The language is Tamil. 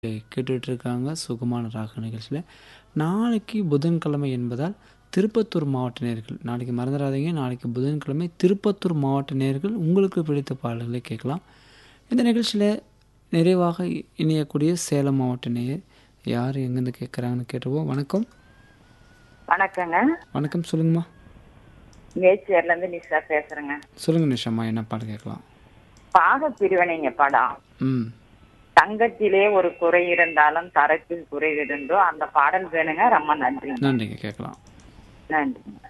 கேட்டுட்டு இருக்காங்க சுகமான ராக நிகழ்ச்சியில் நாளைக்கு புதன்கிழமை என்பதால் திருப்பத்தூர் மாவட்ட நேர்கள் நாளைக்கு மறந்துடாதீங்க நாளைக்கு புதன்கிழமை திருப்பத்தூர் மாவட்ட நேர்கள் உங்களுக்கு பிடித்த பாடல்களை கேட்கலாம் இந்த நிகழ்ச்சியில் நிறைவாக இணையக்கூடிய சேலம் மாவட்ட நேயர் யார் எங்கேருந்து கேட்குறாங்கன்னு கேட்டுருவோம் வணக்கம் வணக்கங்க வணக்கம் சொல்லுங்கம்மா மேச்சேர்ல இருந்து நிஷா பேசுறேங்க சொல்லுங்கள் நிஷாம்மா என்ன பாடல் கேட்கலாம் பாக பிரிவினைங்க படம் ம் தங்கத்திலே ஒரு குறை இருந்தாலும் தரத்தில் குறை இருந்தோ அந்த பாடல் வேணுங்க ரொம்ப நன்றி நன்றிங்க கேட்கலாம் நன்றி